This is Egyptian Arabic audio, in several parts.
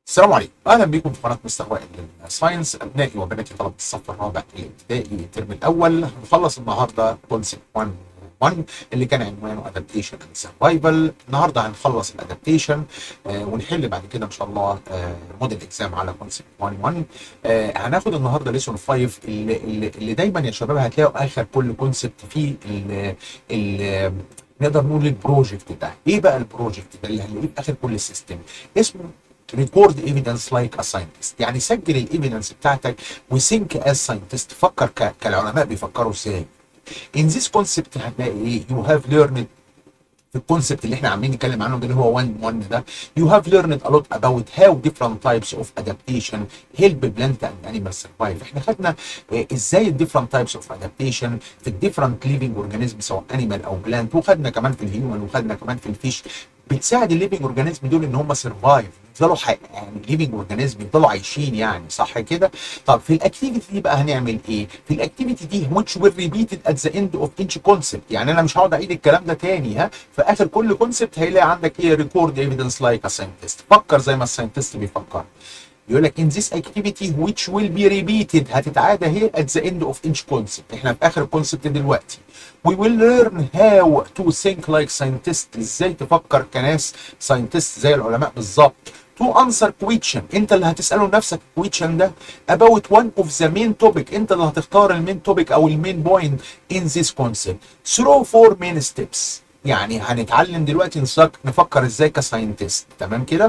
السلام عليكم اهلا بكم في قناه مستوى الساينس ابنائي وبناتي طلبه الصف الرابع الابتدائي الترم الاول هنخلص النهارده كونسيبت 1 1 اللي كان عنوانه ادابتيشن اند سرفايفل النهارده هنخلص الادابتيشن آه ونحل بعد كده ان شاء الله آه موديل اكزام على كونسيبت 1 1 آه هناخد النهارده ليسون 5 اللي, اللي, اللي دايما يا شباب هتلاقوا اخر كل كونسيبت فيه ال ال نقدر نقول البروجكت ده ايه بقى البروجكت ده اللي هنلاقيه في اخر كل سيستم اسمه ريكورد ايفيدنس لايك ا ساينتست يعني سجل الايفيدنس بتاعتك وثينك از ساينتست فكر ك- كالعلماء بيفكروا ازاي ان ذيس كونسبت هتلاقي ايه يو هاف ليرند في الكونسبت اللي احنا عاملين نتكلم عنه ده اللي هو 1 1 ده you have learned a lot about how different types of adaptation help plant and animal survive احنا خدنا اه ازاي ال different types of adaptation في ال different living organisms سواء animal او plant وخدنا كمان في الهيومن وخدنا كمان في الفيش بتساعد الليفنج اورجانيزم دول ان هم سرفايف يفضلوا حي... يعني ليفنج اورجانيزم يفضلوا عايشين يعني صح كده طب في الاكتيفيتي دي بقى هنعمل ايه في الاكتيفيتي دي which will repeated at the end of each concept يعني انا مش هقعد اعيد الكلام ده تاني ها في اخر كل كونسبت هيلاقي عندك ايه ريكورد ايفيدنس لايك ا ساينتست فكر زي ما الساينتست بيفكر يقول لك in this activity which will be repeated هتتعاد اهي at the end of each concept احنا في اخر الكونسبت دلوقتي we will learn how to think like scientists ازاي تفكر كناس scientists زي العلماء بالظبط to answer question انت اللي هتساله لنفسك question ده about one of the main topic انت اللي هتختار المين توبيك او المين بوينت in this concept through four main steps يعني هنتعلم دلوقتي نسك- نفكر ازاي كساينتست تمام كده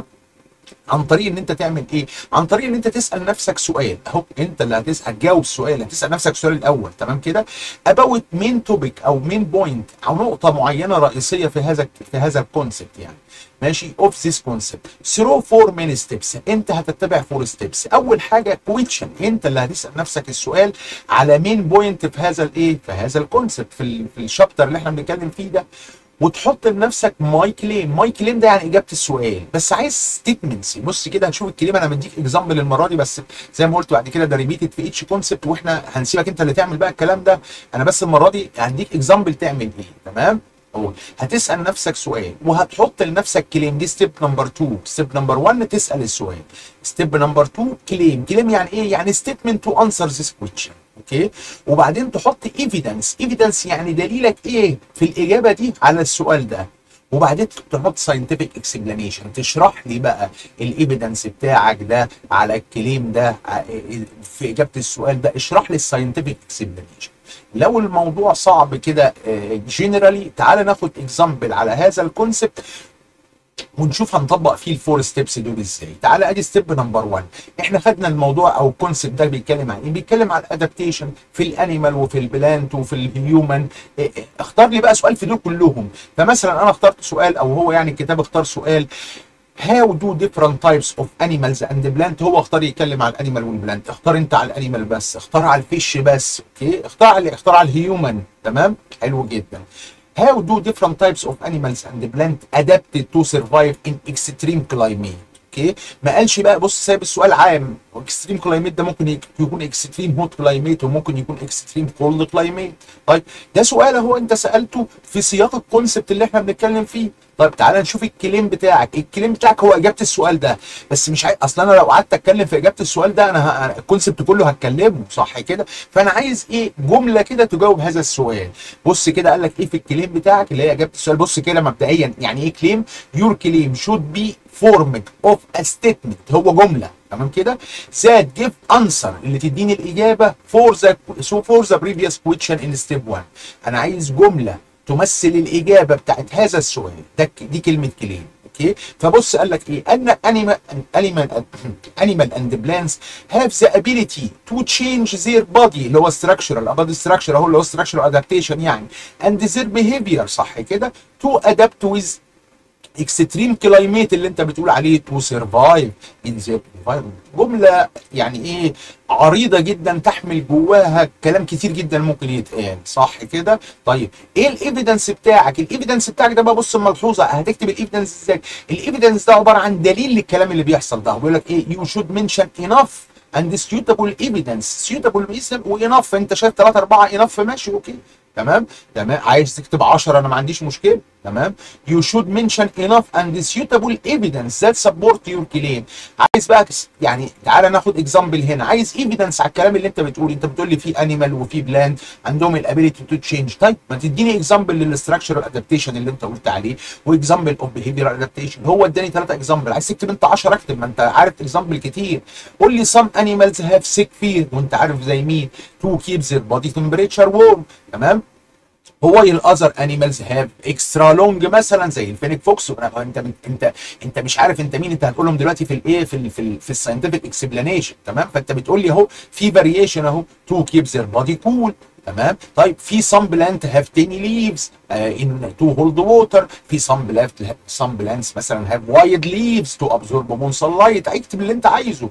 عن طريق ان انت تعمل ايه؟ عن طريق ان انت تسال نفسك سؤال اهو انت اللي هتسال هتجاوب السؤال هتسال نفسك السؤال الاول تمام كده؟ about main topic او main point او نقطه معينه رئيسيه في هذا في هذا الكونسبت يعني ماشي of this concept through four main steps انت هتتبع four steps اول حاجه question انت اللي هتسال نفسك السؤال على main point في هذا الايه؟ في هذا الكونسبت في ال في الشابتر اللي احنا بنتكلم فيه ده وتحط لنفسك ماي كليم ماي كليم ده يعني اجابه السؤال بس عايز ستيتمنتس بص كده هنشوف الكليم انا مديك اكزامبل المره دي بس زي ما قلت بعد كده ده ريبيتد في اتش كونسبت واحنا هنسيبك انت اللي تعمل بقى الكلام ده انا بس المره دي هديك اكزامبل تعمل ايه تمام أول. هتسال نفسك سؤال وهتحط لنفسك كليم دي ستيب نمبر 2 ستيب نمبر 1 تسال السؤال ستيب نمبر 2 كليم كليم يعني ايه يعني ستيتمنت تو انسر ذيس كويشن اوكي وبعدين تحط ايفيدنس ايفيدنس يعني دليلك ايه في الاجابه دي على السؤال ده وبعدين تحط ساينتفك اكسبلانيشن تشرح لي بقى الايفيدنس بتاعك ده على الكليم ده ع- في اجابه السؤال ده اشرح لي الساينتفك اكسبلانيشن لو الموضوع صعب كده جنرالي تعال ناخد اكزامبل على هذا الكونسبت ونشوف هنطبق فيه الفور ستيبس دول ازاي تعالى ادي ستيب نمبر 1 احنا خدنا الموضوع او الكونسبت ده بيتكلم عن ايه بيتكلم عن الادابتيشن في الانيمال وفي البلانت وفي الهيومن إيه إيه، اختار لي بقى سؤال في دول كلهم فمثلا انا اخترت سؤال او هو يعني الكتاب اختار سؤال How do different types of animals and plant هو اختار يتكلم على الانيمال والبلانت اختار انت على الانيمال بس اختار على الفيش بس اوكي اختار على اختار على الهيومن تمام حلو جدا How do different types of animals and plant adapted to survive in extreme climate اوكي ما قالش بقى بص سايب السؤال عام اكستريم كلايميت ده ممكن يك- يكون اكستريم هوت كلايميت وممكن يكون اكستريم كولد كلايميت طيب ده سؤال اهو انت سالته في سياق الكونسبت اللي احنا بنتكلم فيه طيب تعالى نشوف الكليم بتاعك الكليم بتاعك هو اجابه السؤال ده بس مش عاي... اصل انا لو قعدت اتكلم في اجابه السؤال ده انا ه... أنا الكونسبت كله هتكلمه صح كده فانا عايز ايه جمله كده تجاوب هذا السؤال بص كده قال لك ايه في الكليم بتاعك اللي هي اجابه السؤال بص كده مبدئيا يعني ايه كليم يور كليم شود بي formed of a statement هو جمله تمام كده that give answer اللي تديني الاجابه for the so for the previous question in step 1 انا عايز جمله تمثل الاجابه بتاعت هذا السؤال ده ك- دي كلمه كليم اوكي فبص قال لك ايه ان animal animal animal and plants have the ability to change their body اللي هو structural body structure اهو اللي هو structural adaptation يعني and their behavior صح كده to adapt with اكستريم كلايميت اللي انت بتقول عليه تو سرفايف ان ذا انفايرمنت جمله يعني ايه عريضه جدا تحمل جواها كلام كتير جدا ممكن يتقال صح كده طيب ايه الايفيدنس بتاعك الايفيدنس بتاعك ده بقى بص الملحوظه هتكتب الايفيدنس ازاي الايفيدنس ده عباره عن دليل للكلام اللي بيحصل ده بيقول لك ايه يو شود منشن انف اند suitable evidence suitable وانف انت شايف 3 4 انف ماشي اوكي تمام تمام عايز تكتب 10 انا ما عنديش مشكله تمام you should mention enough and suitable evidence that support your claim عايز بقى يعني تعالى ناخد اكزامبل هنا عايز ايفيدنس على الكلام اللي انت بتقوله انت بتقول لي في انيمال وفي بلاند عندهم الابيليتي تو تشينج طيب ما تديني اكزامبل للستراكشرال ادابتيشن اللي انت قلت عليه واكزامبل اوف بيهيفيرال ادابتيشن هو اداني ثلاثه اكزامبل عايز تكتب انت 10 اكتب ما انت عارف اكزامبل كتير قول لي some animals have sick fear وانت عارف زي مين to keep their body temperature warm تمام while other animals have extra long مثلا زي الفينيك فوكس انت انت انت مش عارف انت مين انت هتقولهم دلوقتي في الايه في ال في ال في الساينتفك اكسبلانيشن تمام فانت بتقول لي اهو في فاريشن اهو to keep their body cool تمام طيب في some plant have tiny leaves uh, in to hold water في some plant some plants مثلا have wide leaves to absorb moon sunlight اكتب اللي انت عايزه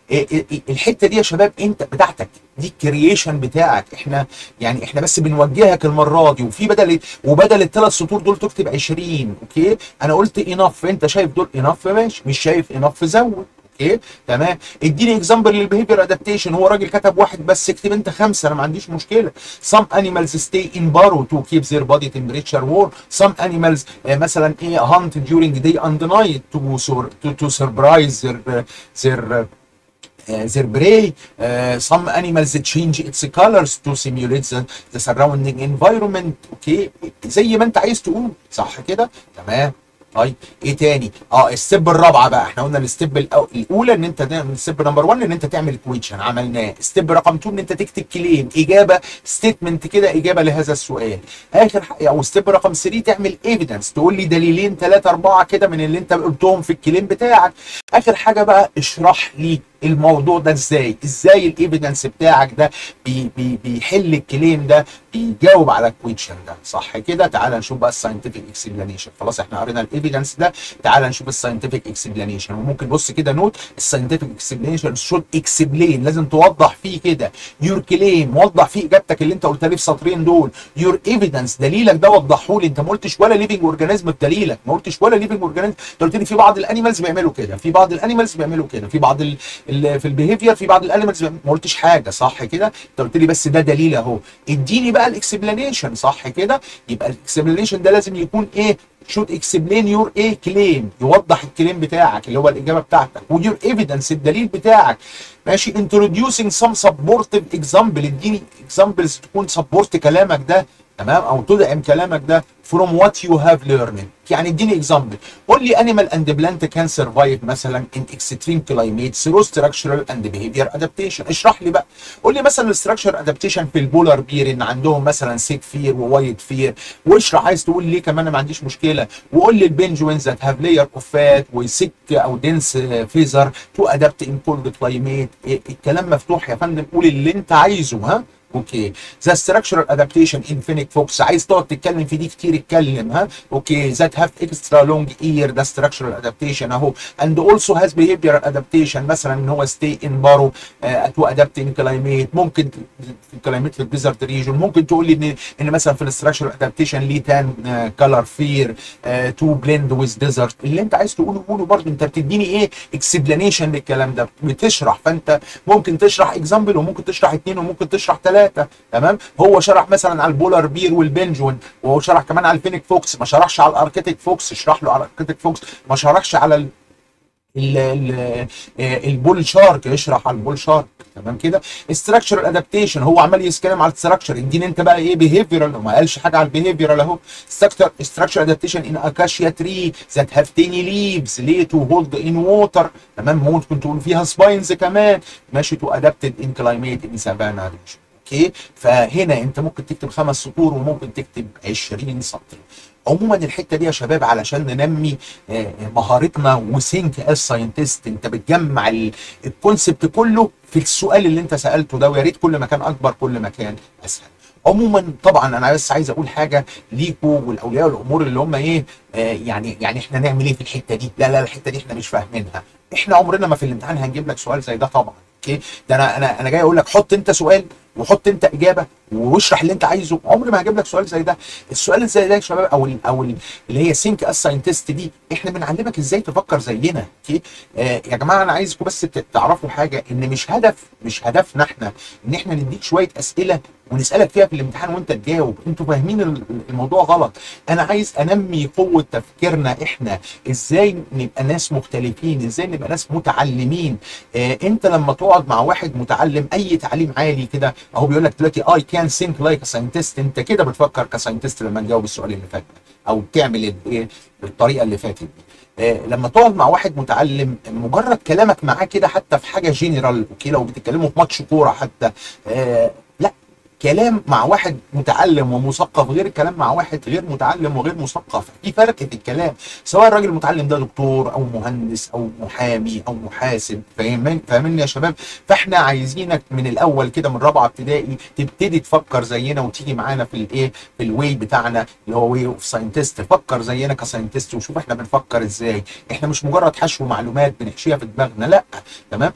الحته دي يا شباب انت بتاعتك دي الكرييشن بتاعك احنا يعني احنا بس بنوجهك المره دي وفي بدل وبدل الثلاث سطور دول تكتب 20 اوكي انا قلت انف انت شايف دول انف ماشي مش شايف انف زود اوكي تمام اديني اكزامبل للبيهيفير ادابتيشن هو راجل كتب واحد بس اكتب انت خمسه انا ما عنديش مشكله some animals stay in burrow to keep their body temperature warm some animals uh, مثلا ايه hunt during day and night to to, to surprise their their Uh, their prey. Uh, some animals change its colors to simulate the, the surrounding environment. اوكي زي ما انت عايز تقول صح كده؟ تمام طيب ايه تاني؟ اه الستيب الرابعه بقى احنا قلنا الستيب الاولى ان انت تعمل ستيب نمبر 1 ان انت تعمل كويشن عملناه، ستيب رقم 2 ان انت تكتب كليم اجابه ستيتمنت كده اجابه لهذا السؤال. اخر حاجه او ستيب رقم 3 تعمل ايفيدنس تقول لي دليلين ثلاثه اربعه كده من اللي انت قلتهم في الكليم بتاعك. اخر حاجه بقى اشرح لي الموضوع ده ازاي ازاي الايفيدنس بتاعك ده بي بي بيحل الكليم ده بيجاوب على الكويشن ده صح كده تعال نشوف بقى الساينتفك اكسبلانيشن خلاص احنا قرينا الايفيدنس ده تعال نشوف الساينتفك اكسبلانيشن وممكن بص كده نوت الساينتفك اكسبلانيشن شود اكسبلين لازم توضح فيه كده يور كليم وضح فيه اجابتك اللي انت قلتها لي في سطرين دول يور ايفيدنس دليلك ده وضحه لي انت ما قلتش ولا ليفنج اورجانيزم بدليلك ما قلتش ولا ليفنج اورجانيزم انت قلت لي في بعض الانيمالز بيعملوا كده في بعض الانيمالز بيعملوا كده في بعض ال في البيهيفير في بعض الاليمنتس ما قلتش حاجه صح كده انت قلت لي بس ده دليل اهو اديني بقى الاكسبلانيشن صح كده يبقى الاكسبلانيشن ده لازم يكون ايه should explain your ايه كليم يوضح الكليم بتاعك اللي هو الاجابه بتاعتك ويور ايفيدنس الدليل بتاعك ماشي introducing some supportive example اديني examples تكون سبورت كلامك ده تمام او تدعم كلامك ده from what you have learned يعني اديني اكزامبل قول لي animal and plant can survive مثلا in extreme climate through structural and behavior adaptation اشرح لي بقى قول لي مثلا الستراكشر ادابتيشن في البولار بير ان عندهم مثلا سيك فير ووايد فير واشرح عايز تقول ليه كمان ما عنديش مشكله وقول لي البنجوينز ذات هاف لاير اوف فات وسيك او دنس فيزر تو ادابت ان كولد كلايميت الكلام مفتوح يا فندم قول اللي انت عايزه ها اوكي ذا ستراكشرال ادابتيشن ان فينيك فوكس عايز تقعد تتكلم في دي كتير اتكلم ها اوكي ذات هاف اكسترا لونج اير ده ستراكشرال ادابتيشن اهو اند اولسو هاز بيهيفيرال ادابتيشن مثلا ان هو ستي ان بارو تو ادابت ان كلايميت ممكن في الكلايميت في الديزرت ريجون ممكن تقول لي ان ان مثلا في الاستراكشرال ادابتيشن ليه تان كلر فير تو بلند ويز ديزرت اللي انت عايز تقوله قوله برضه انت بتديني ايه اكسبلانيشن للكلام ده بتشرح فانت ممكن تشرح اكزامبل وممكن تشرح اثنين وممكن تشرح ثلاثه تمام هو شرح مثلا على البولار بير والبنجون وهو شرح كمان على الفينيك فوكس ما شرحش على الاركيتيك فوكس اشرح له على الاركيتيك فوكس ما شرحش على ال ال ال البول شارك اشرح على البول شارك تمام كده استراكشرال ادابتيشن هو عمال يتكلم على الستراكشر اديني انت بقى ايه بيهيفيرال ما قالش حاجه على البيهيفيرال اهو استراكشر ادابتيشن ان اكاشيا تري ذات هاف تيني ليفز ليه تو هولد ان ووتر تمام ممكن تقول فيها سباينز كمان ماشي تو ادابتد ان كلايميت ان سافانا ريجن اوكي فهنا انت ممكن تكتب خمس سطور وممكن تكتب 20 سطر عموما الحته دي يا شباب علشان ننمي مهارتنا وسينك از ساينتست انت بتجمع الكونسبت كله في السؤال اللي انت سالته ده ويا ريت كل ما كان اكبر كل ما كان اسهل عموما طبعا انا بس عايز اقول حاجه ليكوا والاولياء الامور اللي هم ايه آه يعني يعني احنا نعمل ايه في الحته دي لا لا الحته دي احنا مش فاهمينها احنا عمرنا ما في الامتحان هنجيب لك سؤال زي ده طبعا اوكي ده انا انا انا جاي اقول لك حط انت سؤال وحط انت اجابه واشرح اللي انت عايزه عمري ما هجيب لك سؤال زي ده السؤال اللي زي ده يا شباب او ال او ال اللي هي سينك اس ساينتست دي احنا بنعلمك ازاي تفكر زينا اوكي آه يا جماعه انا عايزكم بس ت- تعرفوا حاجه ان مش هدف مش هدفنا احنا ان احنا نديك شويه اسئله ونسالك فيها في الامتحان وانت تجاوب انتوا فاهمين ال- الموضوع غلط انا عايز انمي قوه تفكيرنا احنا ازاي نبقى ناس مختلفين ازاي نبقى ناس متعلمين آه انت لما تقعد مع واحد متعلم اي تعليم عالي كده اهو بيقول لك دلوقتي اي كان ثينك لايك ساينتست انت كده بتفكر كساينتست لما تجاوب السؤال اللي فات ده، او تعمل ايه بالطريقه اللي فاتت دي آه، لما تقعد مع واحد متعلم مجرد كلامك معاه كده حتى في حاجه جنرال اوكي لو بتتكلموا في ماتش كوره حتى آه لا كلام مع واحد متعلم ومثقف غير كلام مع واحد غير متعلم وغير مثقف في فرق في الكلام سواء الراجل المتعلم ده دكتور او مهندس او محامي او محاسب فاهمين فاهمين يا شباب فاحنا عايزينك من الاول كده من رابعه ابتدائي تبتدي تفكر زينا وتيجي معانا في الايه في الواي بتاعنا اللي هو واي اوف ساينتست فكر زينا كساينتست وشوف احنا بنفكر ازاي احنا مش مجرد حشو معلومات بنحشيها في دماغنا لا تمام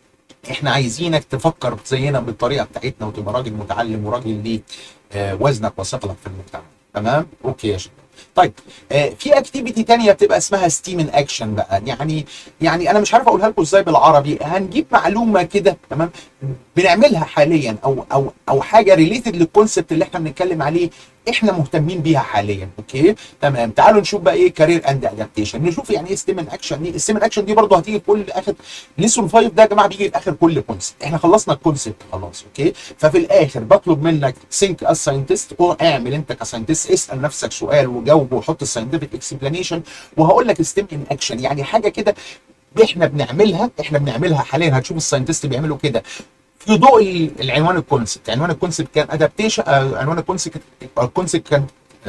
احنا عايزينك تفكر زينا بالطريقه بتاعتنا وتبقى راجل متعلم وراجل ليك آه وزنك وثقلك في المجتمع تمام اوكي يا شباب طيب آه في اكتيفيتي تانية بتبقى اسمها ستيم ان اكشن بقى يعني يعني انا مش عارف اقولها لكم ازاي بالعربي هنجيب معلومه كده تمام بنعملها حاليا او او او حاجه ريليتد للكونسبت اللي احنا بنتكلم عليه احنا مهتمين بيها حاليا اوكي تمام تعالوا نشوف بقى ايه كارير اند ادابتيشن نشوف يعني ايه ستيم ان اكشن دي الستيم ان اكشن دي برضه هتيجي في كل اخر ليسون 5 ده يا جماعه بيجي في اخر كل كونسبت احنا خلصنا الكونسبت خلاص اوكي ففي الاخر بطلب منك سينك از ساينتست اعمل انت كساينتست اسال نفسك سؤال وجاوبه وحط الساينتفك اكسبلانيشن وهقول لك ستيم ان اكشن يعني حاجه كده احنا بنعملها احنا بنعملها حاليا هتشوف الساينتست بيعملوا كده في ضوء ال- العنوان الكونسبت عنوان الكونسبت كان ادابتيشن عنوان الكونسبت الكونسبت كان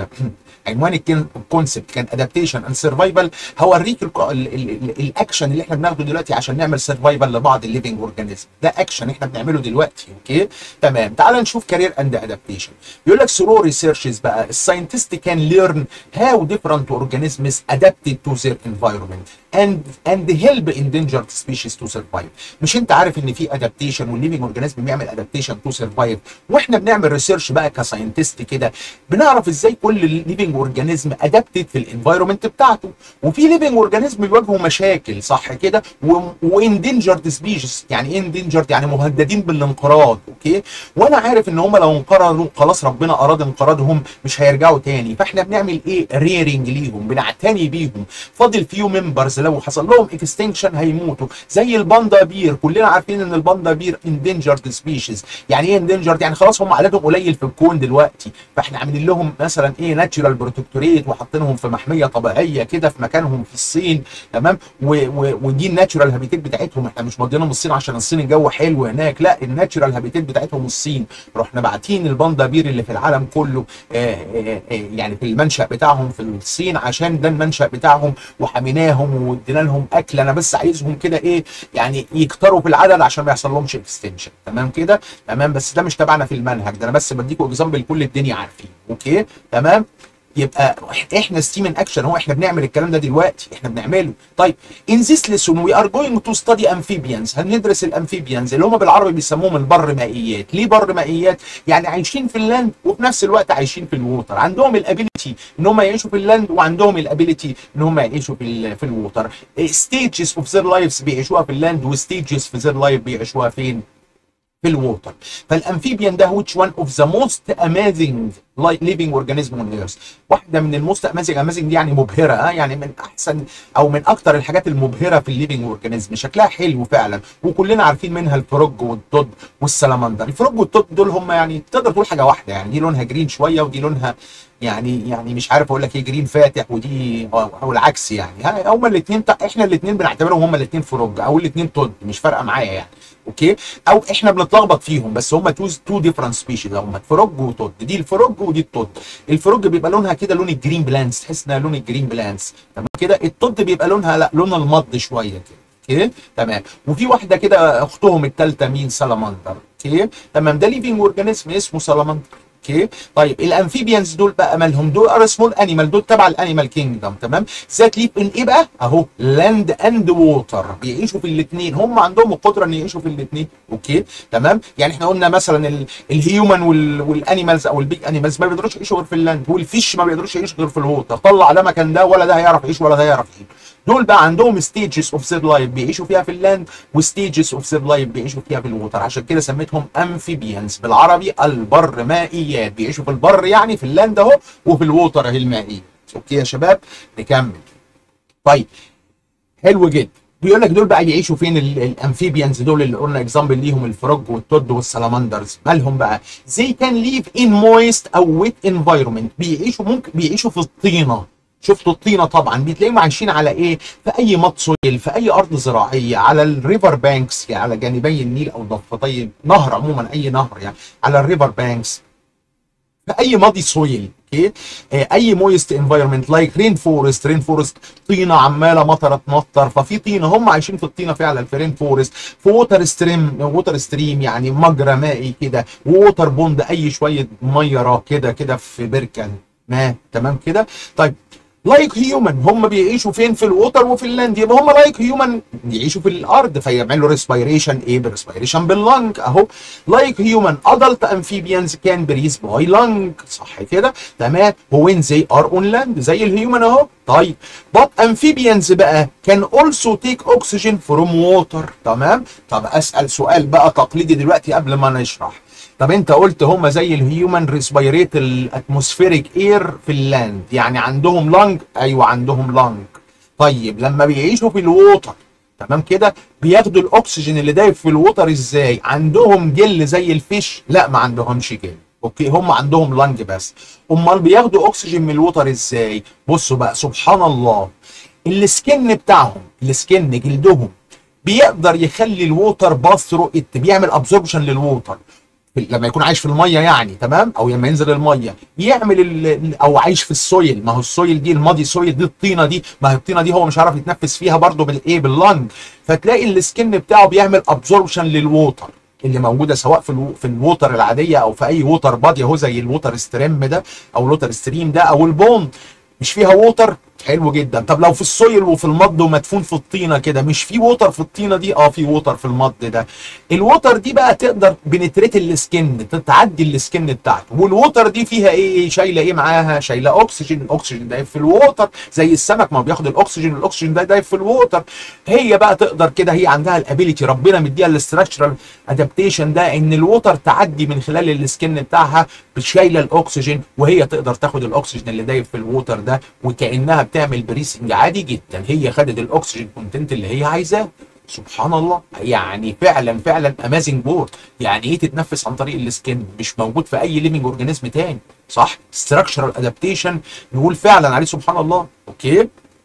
عنوان الكن- الكونسبت كان ادابتيشن اند سرفايفل هوريك الك- ال- ال- ال- الاكشن اللي احنا بناخده دلوقتي عشان نعمل سرفايفل لبعض الليفنج اورجانيزم ده اكشن احنا بنعمله دلوقتي اوكي تمام تعال نشوف كارير اند ادابتيشن بيقول لك ثرو ريسيرشز بقى الساينتست كان ليرن هاو ديفرنت اورجانيزمز adapted to their environment and and help endangered species to survive مش انت عارف ان في ادابتيشن والليفنج اورجانيزم بيعمل ادابتيشن تو سرفايف واحنا بنعمل ريسيرش بقى كساينتست كده بنعرف ازاي كل ليفنج اورجانيزم ادابتد في الانفايرمنت بتاعته وفي ليفنج اورجانيزم بيواجهوا مشاكل صح كده واندنجرد سبيشيز يعني ايه اندنجرد يعني مهددين بالانقراض اوكي وانا عارف ان هم لو انقرضوا خلاص ربنا اراد انقراضهم مش هيرجعوا تاني فاحنا بنعمل ايه ريرنج ليهم بنعتني بيهم فاضل فيو ممبرز لو حصل لهم اكستنكشن هيموتوا زي الباندا بير كلنا عارفين ان الباندا بير اندنجرد سبيشيز يعني ايه اندنجرد يعني خلاص هم عددهم قليل في الكون دلوقتي فاحنا عاملين لهم مثلا ايه ناتشورال بروتكتوريت وحاطينهم في محميه طبيعيه كده في مكانهم في الصين تمام و- و- ودي الناتشورال هابيتات بتاعتهم احنا مش مودينهم الصين عشان الصين الجو حلو هناك لا الناتشورال هابيتات بتاعتهم الصين رحنا باعتين الباندا بير اللي في العالم كله آه، آه، آه، يعني في المنشأ بتاعهم في الصين عشان ده المنشأ بتاعهم وحميناهم وادينا لهم اكل انا بس عايزهم كده ايه يعني يكتروا في العدد عشان ما يحصل لهمش اكستنشن تمام كده تمام بس ده مش تبعنا في المنهج ده انا بس بديكوا اكزامبل كل الدنيا عارفين اوكي تمام يبقى احنا ستيم ان اكشن هو احنا بنعمل الكلام ده دلوقتي احنا بنعمله طيب ان ذيس ليسون وي ار جوينج تو ستدي امفيبيانز هندرس الامفيبيانز اللي هم بالعربي بيسموهم البر مائيات ليه بر مائيات يعني عايشين في اللاند وفي نفس الوقت عايشين في الووتر عندهم الابيليتي ان هم يعيشوا في اللاند وعندهم الابيليتي ان هم يعيشوا في ال في الووتر ستيجز اوف ذير لايفز بيعيشوها في اللاند وستيجز في ذير لايف بيعيشوها فين في الووتر فالامفيبيان ده which one of the most amazing li- living organism on earth واحده من الموست امازنج امازنج دي يعني مبهره ها يعني من احسن او من اكتر الحاجات المبهره في الليفنج اورجانيزم شكلها حلو فعلا وكلنا عارفين منها الفروج والضد والسلمندر الفروج والضد دول هم يعني تقدر تقول حاجه واحده يعني دي لونها جرين شويه ودي لونها يعني يعني مش عارف اقول لك ايه جرين فاتح ودي او أو العكس يعني ها هما الاثنين احنا الاثنين بنعتبرهم هما الاثنين فروج او الاثنين ضد مش فارقه معايا يعني اوكي او احنا بنتلخبط فيهم بس هم تو تو ديفرنت سبيشيز هم فروج وتود دي الفروج ودي التود الفروج بيبقى لونها كده لون الجرين بلانس تحس انها لون الجرين بلانس تمام كده التود بيبقى لونها لا لون المض شويه كده اوكي تمام وفي واحده كده اختهم الثالثه مين سلامندر اوكي تمام ده ليفينج اورجانيزم اسمه سلامندر اوكي طيب الامفيبيانز دول بقى مالهم دول ار سمول انيمال دول تبع الانيمال كينجدم تمام ذات ليف ان ايه بقى اهو لاند اند ووتر بيعيشوا في الاثنين هم عندهم القدره ان يعيشوا في الاثنين اوكي تمام يعني احنا قلنا مثلا ال- الهيومن وال- والانيمالز او البيج انيمالز ما بيقدروش يعيشوا غير في اللاند والفيش ما بيقدروش يعيشوا غير في الووتر طلع ده مكان ده ولا ده هيعرف يعيش ولا ده هيعرف يعيش دول بقى عندهم ستيجز اوف زير لايف بيعيشوا فيها في اللاند وستيجز اوف زير لايف بيعيشوا فيها في الووتر عشان كده سميتهم امفيبيانز بالعربي البر مائيات بيعيشوا في البر يعني في اللاند اهو وفي الووتر اهي المائيه اوكي يا شباب نكمل طيب حلو جدا بيقول لك دول بقى يعيشوا فين ال- الامفيبيانز دول اللي قلنا اكزامبل ليهم الفروج والتود والسلامندرز مالهم بقى زي كان ليف ان مويست او ويت انفايرمنت بيعيشوا ممكن بيعيشوا في الطينه شفتوا الطينه طبعا بتلاقيهم عايشين على ايه في اي مط سويل في اي ارض زراعيه على الريفر بانكس يعني على جانبي النيل او ضفتي نهر عموما اي نهر يعني على الريفر بانكس في اي ماضي سويل اوكي آه، اي مويست انفايرمنت لايك رين فورست رين فورست طينه عماله مطره تمطر ففي طينه هم عايشين في الطينه فعلا في رين فورست في ووتر ستريم ووتر ستريم يعني مجرى مائي كده ووتر بوند اي شويه ميه كده كده في بركه ما تمام كده طيب لايك هيومن هم بيعيشوا فين في الووتر وفي اللاند يبقى هم لايك هيومن يعيشوا في الارض فيعملوا ريسبيريشن ايه بريسبيريشن باللنج اهو لايك هيومن ادلت امفيبيانز كان بريز باي لنج صح كده تمام وين زي ار اون لاند زي الهيومن اهو طيب بط امفيبيانز بقى كان اولسو تيك اوكسجين فروم ووتر تمام طب اسال سؤال بقى تقليدي دلوقتي قبل ما نشرح طب انت قلت هم زي الهيومن ريسبيريت الاتموسفيريك اير في اللاند يعني عندهم لانج ايوه عندهم لانج طيب لما بيعيشوا في الووتر تمام كده بياخدوا الاكسجين اللي دايب في الووتر ازاي عندهم جل زي الفيش لا ما عندهمش جل اوكي هم عندهم لانج بس امال بياخدوا اكسجين من الووتر ازاي بصوا بقى سبحان الله السكن بتاعهم السكن جلدهم بيقدر يخلي الووتر باث ثرو ات بيعمل ابزوربشن للووتر في- لما يكون عايش في الميه يعني تمام او لما ينزل الميه يعمل ال- ال- او عايش في السويل ما هو السويل دي الماضي سويل دي الطينه دي ما هي الطينه دي هو مش عارف يتنفس فيها برضه بالايه باللنج فتلاقي السكن بتاعه بيعمل ابزوربشن للووتر اللي موجوده سواء في الو... في الووتر العاديه او في اي ووتر بادي اهو زي الووتر ستريم ده او الووتر ستريم ده او البوند مش فيها ووتر حلو جدا طب لو في السويل وفي المض ومدفون في الطينه كده مش في ووتر في الطينه دي اه في ووتر في المض ده الووتر دي بقى تقدر بنتريت السكن تعدي السكن بتاعته والووتر دي فيها ايه شايله ايه معاها شايله اكسجين الاكسجين ده في الووتر زي السمك ما هو بياخد الاكسجين الاكسجين ده ده في الووتر هي بقى تقدر كده هي عندها الابيليتي ربنا مديها الاستراكشرال ادابتيشن ده ان الووتر تعدي من خلال السكن بتاعها شايله الاكسجين وهي تقدر تاخد الاكسجين اللي دايب في الووتر ده وكانها بتعمل بريسنج عادي جدا هي خدت الاكسجين كونتنت اللي هي عايزاه سبحان الله يعني فعلا فعلا امازنج بورد يعني ايه تتنفس عن طريق السكن مش موجود في اي ليفنج اورجانيزم تاني صح ستراكشرال ادابتيشن نقول فعلا عليه سبحان الله اوكي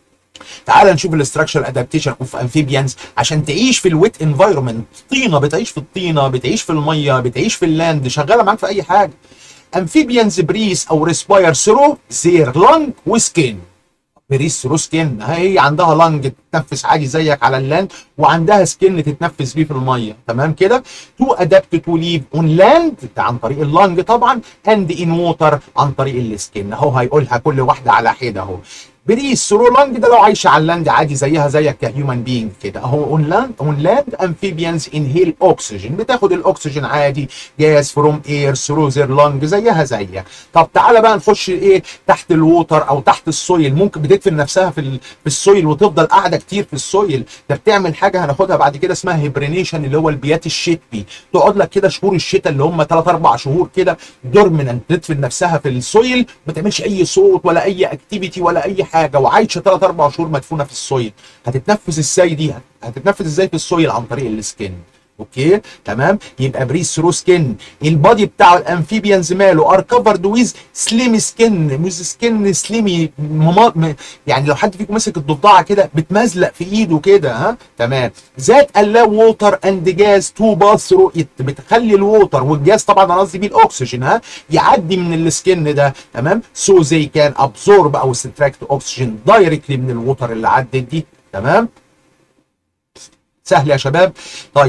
تعال نشوف الاستراكشر ادابتيشن اوف امفيبيانز عشان تعيش في الويت انفايرمنت طينه بتعيش في الطينه بتعيش في الميه بتعيش في اللاند شغاله معاك في اي حاجه امفيبيانز بريس او ريسباير ثرو زير لانج وسكين بريس ثرو سكين هي عندها لانج تتنفس عادي زيك على اللاند وعندها سكين تتنفس بيه في الميه تمام كده تو ادابت تو ليف اون لاند عن طريق اللانج طبعا اند ان ووتر عن طريق السكين اهو هيقولها كل واحده على حده اهو بريس ثرو لانج ده لو عايشه على اللاند عادي زيها زيك كهيومن بينج كده اهو اون لاند اون لاند امفيبيانز انهيل اوكسجين بتاخد الاكسجين عادي جاز فروم اير ثرو زير لانج زيها زيك طب تعالى بقى نخش ايه تحت الووتر او تحت السويل ممكن بتدفن نفسها في ال- في السويل وتفضل قاعده كتير في السويل ده بتعمل حاجه هناخدها بعد كده اسمها هيبرينيشن اللي هو البيات الشتوي تقعد لك كده شهور الشتاء اللي هم 3 4 شهور كده دورمنت تدفن نفسها في السويل ما تعملش اي صوت ولا اي اكتيفيتي ولا اي حاجه وعايشه 3 4 شهور مدفونه في السويل هتتنفس ازاي دي هتتنفس ازاي في السويل عن طريق السكن اوكي تمام يبقى بريس ثرو سكين البادي بتاع الامفيبيانز ماله ار كفرد ويز سليم سكين مش سكين سليمي مما... م... يعني لو حد فيكم مسك الضفدعه كده بتمزلق في ايده كده ها تمام ذات allow ووتر اند جاز تو باس ثرو ات بتخلي الووتر والجاز طبعا انا قصدي بيه الاكسجين ها يعدي من السكن ده تمام سو زي كان ابزورب او سبتراكت اوكسجين دايركتلي من الووتر اللي عدت دي تمام سهل يا شباب طيب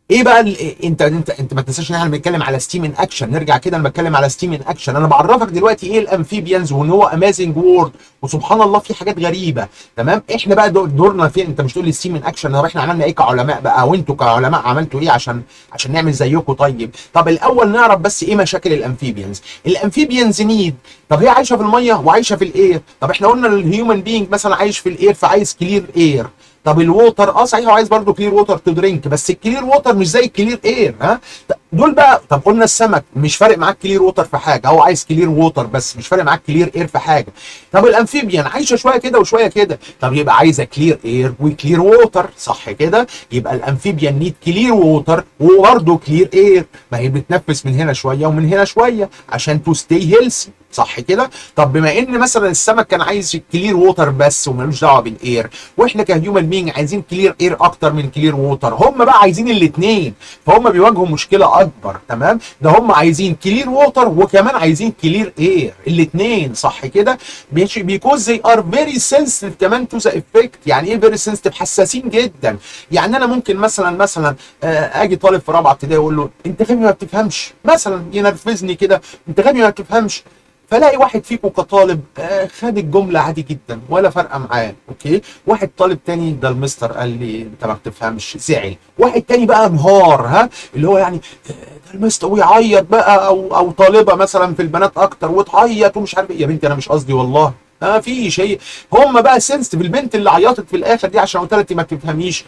ايه بقى ال... انت انت انت ما تنساش ان احنا بنتكلم على ستيم ان اكشن نرجع كده انا بتكلم على ستيم ان اكشن انا بعرفك دلوقتي ايه الامفيبيانز وان هو امازنج وورد وسبحان الله في حاجات غريبه تمام احنا بقى دورنا فين انت مش تقول لي ستيم ان اكشن طب احنا عملنا ايه كعلماء بقى وانتوا كعلماء عملتوا ايه عشان عشان نعمل زيكم طيب طب الاول نعرف بس ايه مشاكل الامفيبيانز الامفيبيانز نيد طب هي عايشه في الميه وعايشه في الاير طب احنا قلنا الهيومن بينج مثلا عايش في الاير فعايز كلير اير طب الووتر اه صحيح هو عايز برضه كلير ووتر تو درينك بس الكلير ووتر مش زي الكلير اير ها دول بقى طب قلنا السمك مش فارق معاك كلير ووتر في حاجه هو عايز كلير ووتر بس مش فارق معاك كلير اير في حاجه طب الامفيبيان عايشه شويه كده وشويه كده طب يبقى عايزه كلير اير وكلير ووتر صح كده يبقى الامفيبيان نيد كلير ووتر وبرضه كلير اير ما هي بتنفس من هنا شويه ومن هنا شويه عشان تو ستي هيلثي صح كده طب بما ان مثلا السمك كان عايز كلير ووتر بس ومالوش دعوه بالاير واحنا كهيومن بينج عايزين كلير اير اكتر من كلير ووتر هم بقى عايزين الاثنين فهم بيواجهوا مشكله اكبر تمام ده هم عايزين كلير ووتر وكمان عايزين كلير اير الاثنين صح كده بيكوز زي ار فيري سنسيتيف كمان تو ذا افكت يعني ايه فيري سنسيتيف حساسين جدا يعني انا ممكن مثلا مثلا اجي طالب في رابعه ابتدائي اقول له انت غبي ما بتفهمش مثلا ينرفزني كده انت غبي ما بتفهمش فلاقي واحد فيكم كطالب آه خد الجمله عادي جدا ولا فارقه معاه اوكي واحد طالب تاني ده المستر قال لي انت ما بتفهمش زعل واحد تاني بقى انهار ها اللي هو يعني ده المستر ويعيط بقى او او طالبه مثلا في البنات اكتر وتعيط ومش عارف يا بنتي انا مش قصدي والله ما فيش هي هم بقى سنسيتيف البنت اللي عيطت في الاخر دي عشان قلت لها ما بتفهميش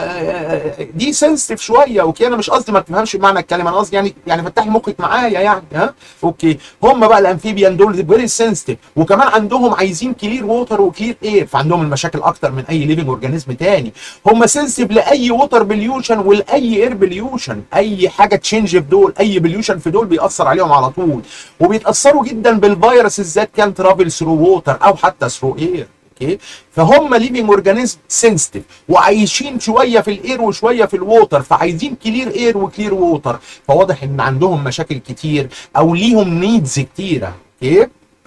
دي سنسيتيف شويه اوكي انا مش قصدي ما تفهمش بمعنى الكلمه انا قصدي يعني يعني فتحي مخك معايا يعني ها اوكي هم بقى الامفيبيان دول فيري سنسيتيف وكمان عندهم عايزين كلير ووتر وكلير اير فعندهم المشاكل اكتر من اي ليفنج اورجانيزم تاني هم سنسيتيف لاي ووتر بليوشن ولاي اير بليوشن اي حاجه تشينج في دول اي بليوشن في دول بيأثر عليهم على طول وبيتاثروا جدا بالفيروس ذات كان ترافل ثرو ووتر او حتى ثرو اير اوكي فهم ليفنج اورجانيزم سنسيتيف وعايشين شويه في الاير وشويه في الووتر فعايزين كلير اير وكلير ووتر فواضح ان عندهم مشاكل كتير او ليهم نيدز كتيره اوكي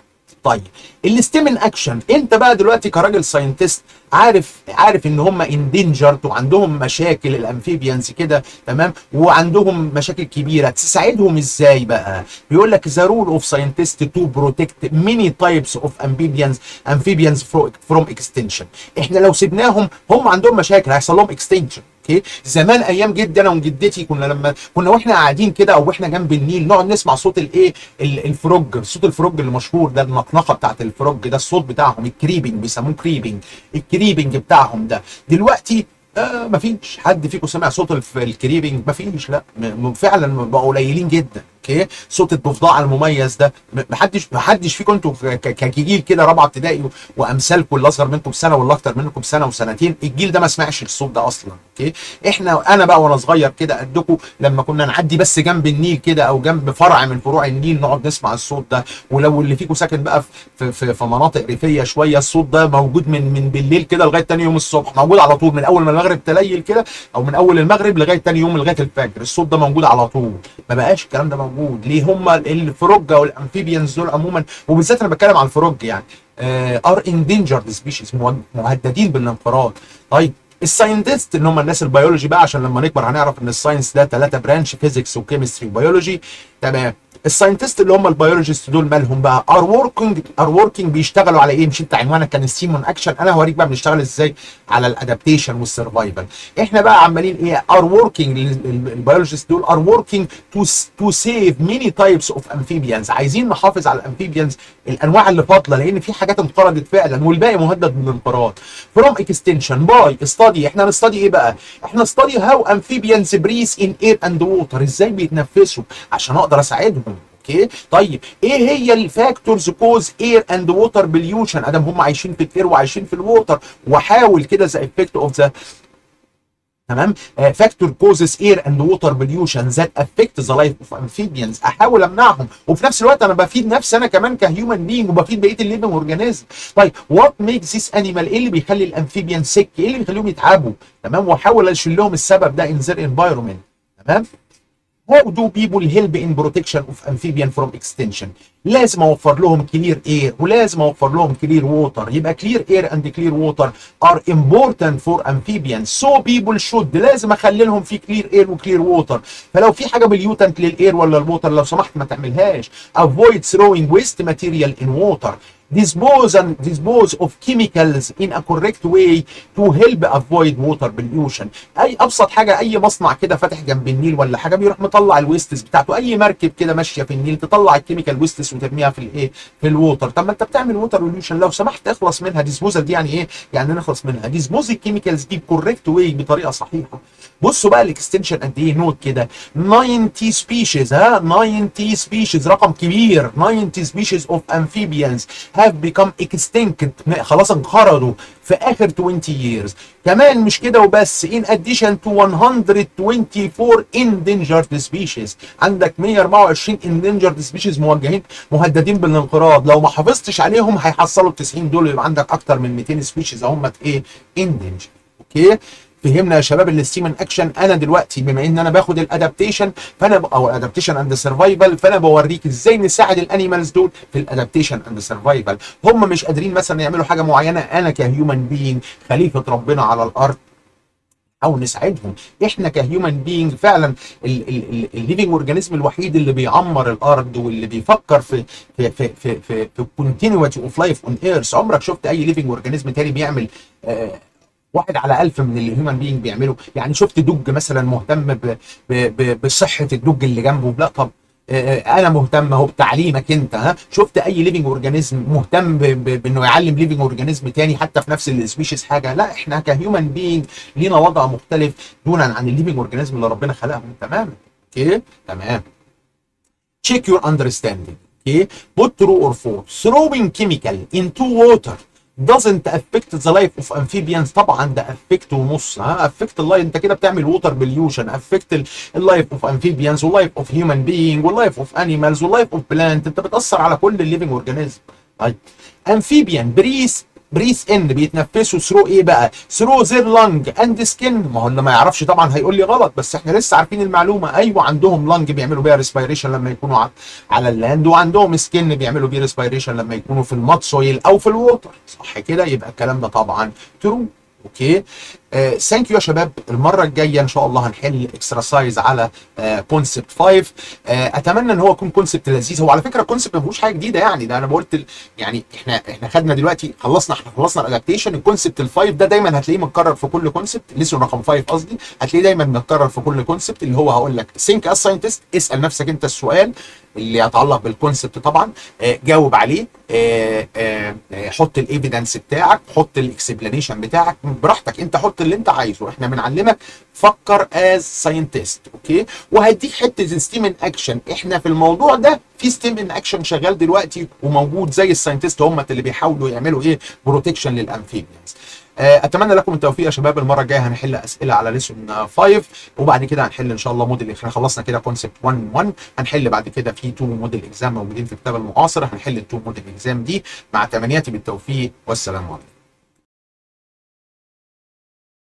طيب الستيمن اكشن انت بقى دلوقتي كراجل ساينتست عارف عارف ان هم اندينجرد وعندهم مشاكل الامفيبيانز كده تمام وعندهم مشاكل كبيره تساعدهم ازاي بقى بيقول لك ذا رول اوف ساينتست تو بروتكت ميني تايبس اوف امفيبيانز امفيبيانز فروم اكستنشن احنا لو سيبناهم هم عندهم مشاكل هيحصل لهم اكستنشن اوكي زمان ايام جدي انا وجدتي كنا لما كنا واحنا قاعدين كده او واحنا جنب النيل نقعد نسمع صوت الايه الفروج صوت الفروج اللي مشهور ده النقنقه بتاعت الفروج ده الصوت بتاعهم الكريبنج بيسموه كريبنج الكريبنج بتاعهم ده دلوقتي آه مفيش حد فيكم سمع صوت الكريبنج مفيش لا فعلا بقوا قليلين جدا اوكي صوت الضفدع المميز ده محدش محدش فيكم انتوا كجيل كده رابعه ابتدائي وامثالكم اللي اصغر منكم بسنه واللي اكتر منكم بسنه وسنتين الجيل ده ما سمعش الصوت ده اصلا اوكي احنا انا بقى وانا صغير كده قدكم لما كنا نعدي بس جنب النيل كده او جنب فرع من فروع النيل نقعد نسمع الصوت ده ولو اللي فيكم ساكن بقى في في, في مناطق ريفيه شويه الصوت ده موجود من من بالليل كده لغايه تاني يوم الصبح موجود على طول من اول ما المغرب تليل كده او من اول المغرب لغايه تاني يوم لغايه الفجر الصوت ده موجود على طول ما بقاش الكلام ده موجود ليه هم الفروج او الامفيبيانز دول عموما وبالذات انا بتكلم على الفروج يعني ار اندينجرد سبيشيز مهددين بالانقراض طيب الساينتست اللي هم الناس البيولوجي بقى عشان لما نكبر هنعرف ان الساينس ده ثلاثه برانش فيزيكس وكيمستري وبيولوجي تمام الساينتست اللي هم البيولوجيست دول مالهم بقى ار وركينج ار وركينج بيشتغلوا على ايه مش انت عنوانك كان ستيمون اكشن انا هوريك بقى بنشتغل ازاي على الادابتيشن والسرفايفل احنا بقى عمالين ايه ار وركينج البيولوجيست دول ار وركينج تو تو سيف ميني تايبس اوف امفيبيانز عايزين نحافظ على الامفيبيانز الانواع اللي فاضله لان في حاجات انقرضت فعلا والباقي مهدد بالانقراض فروم اكستنشن باي استادي احنا نستادي ايه بقى احنا نستادي هاو امفيبيانز بريس ان اير اند ووتر ازاي بيتنفسوا عشان اقدر اساعدهم اوكي طيب ايه هي الفاكتورز كوز اير اند ووتر بليوشن ادم هم عايشين في الاير وعايشين في الووتر واحاول كده ذا افكت اوف ذا تمام فاكتور كوزز اير اند ووتر بليوشن ذات افكت ذا لايف اوف امفيبيانز احاول امنعهم وفي نفس الوقت انا بفيد نفسي انا كمان كهيومن بينج وبفيد بقيه الليفنج اورجانيزم طيب وات ميكس ذيس انيمال ايه اللي بيخلي الامفيبيان سك ايه اللي بيخليهم يتعبوا تمام واحاول اشيل لهم السبب ده ان ذير انفايرمنت تمام How do people help in protection of amphibian from extinction? لازم اوفر لهم كلير اير ولازم اوفر لهم كلير ووتر يبقى كلير اير اند كلير ووتر ار امبورتنت فور امفيبيان سو بيبل شود لازم اخلي لهم في كلير اير وكلير ووتر فلو في حاجه باليوتنت للاير ولا الووتر لو سمحت ما تعملهاش avoid throwing waste material in water dispose and dispose of chemicals in a correct way to help avoid water pollution اي ابسط حاجه اي مصنع كده فاتح جنب النيل ولا حاجه بيروح مطلع الويستس بتاعته اي مركب كده ماشيه في النيل تطلع الكيميكال ويستس وترميها في الايه في الووتر طب ما انت بتعمل ووتر بوليوشن لو سمحت اخلص منها ديسبوزال دي يعني ايه يعني نخلص منها ديسبوز الكيميكالز دي بكوريكت واي بطريقه صحيحه بصوا بقى الاكستنشن قد ايه نوت كده 90 سبيشيز ها 90 سبيشيز رقم كبير 90 سبيشيز اوف امفيبيانز have become extinct خلاص انقرضوا في اخر 20 years كمان مش كده وبس in addition to 124 endangered species عندك 124 endangered species موجهين مهددين بالانقراض لو ما حافظتش عليهم هيحصلوا ال 90 دول يبقى عندك اكتر من 200 سبيشيز هم ايه endangered اوكي فهمنا يا شباب الستيمن اكشن انا دلوقتي بما ان انا باخد الادابتيشن فانا ب... او الادابتيشن اند سرفايفل فانا بوريك ازاي نساعد الانيمالز دول في الادابتيشن اند سرفايفل هم مش قادرين مثلا يعملوا حاجه معينه انا كهيومن بينج خليفه ربنا على الارض او نساعدهم احنا كهيومن بينج فعلا الليفنج اورجانيزم الوحيد اللي بيعمر الارض واللي بيفكر في في في في في, في كونتينيوتي اوف لايف اون ايرث عمرك شفت اي ليفنج اورجانيزم تاني بيعمل آه واحد على ألف من الهيومن بينج بيعملوا يعني شفت دج مثلا مهتم ب ب ب بصحة الدج اللي جنبه لا طب انا مهتم اهو بتعليمك انت ها شفت اي ليفنج اورجانيزم مهتم بانه يعلم ليفنج اورجانيزم تاني حتى في نفس السبيشيز حاجه لا احنا كهيومن بينج لينا وضع مختلف دونا عن الليفنج اورجانيزم اللي ربنا خلقهم تمام اوكي تمام check your understanding okay put true or false throwing chemical into water doesn't affect the life of amphibians طبعا ده affect ونص ها affect اللايف انت كده بتعمل ووتر بليوشن affect اللايف اوف amphibians واللايف اوف human being واللايف اوف animals واللايف اوف بلانت انت بتاثر على كل الليفنج اورجانيزم طيب amphibian بريس بريس ان بيتنفسوا ثرو ايه بقى؟ ثرو زير لانج اند سكين ما هو اللي ما يعرفش طبعا هيقول لي غلط بس احنا لسه عارفين المعلومه ايوه عندهم لانج بيعملوا بيها ريسبيريشن لما يكونوا على اللاند وعندهم سكين بيعملوا بيه ريسبيريشن لما يكونوا في المات سويل او في الووتر صح كده يبقى الكلام ده طبعا ترو اوكي ثانك يو يا شباب المره الجايه ان شاء الله هنحل اكسرسايز على كونسبت 5 اتمنى ان هو يكون كونسبت لذيذ هو على فكره كونسبت ما فيهوش حاجه جديده يعني ده انا قلت يعني احنا احنا خدنا دلوقتي خلصنا احنا خلصنا الادابتيشن الكونسبت الفايف ده دايما هتلاقيه متكرر في كل كونسبت ليسون رقم 5 قصدي هتلاقيه دايما متكرر في كل كونسبت اللي هو هقول لك سينك از ساينتست اسال نفسك انت السؤال اللي يتعلق بالكونسبت طبعا آه جاوب عليه آه آه حط الايفيدنس بتاعك حط الاكسبلانيشن بتاعك براحتك انت حط اللي انت عايزه احنا بنعلمك فكر از ساينتست اوكي وهديك حته ستيم ان اكشن احنا في الموضوع ده في ستيم ان اكشن شغال دلوقتي وموجود زي الساينتست هم اللي بيحاولوا يعملوا ايه بروتكشن للامفيبيانز اتمنى لكم التوفيق يا شباب المره الجايه هنحل اسئله على ليسون 5 وبعد كده هنحل ان شاء الله موديل احنا خلصنا كده كونسبت 1 1 هنحل بعد كده في 2 موديل اكزام موجودين في الكتاب المعاصر هنحل ال 2 موديل اكزام دي مع تمنياتي بالتوفيق والسلام عليكم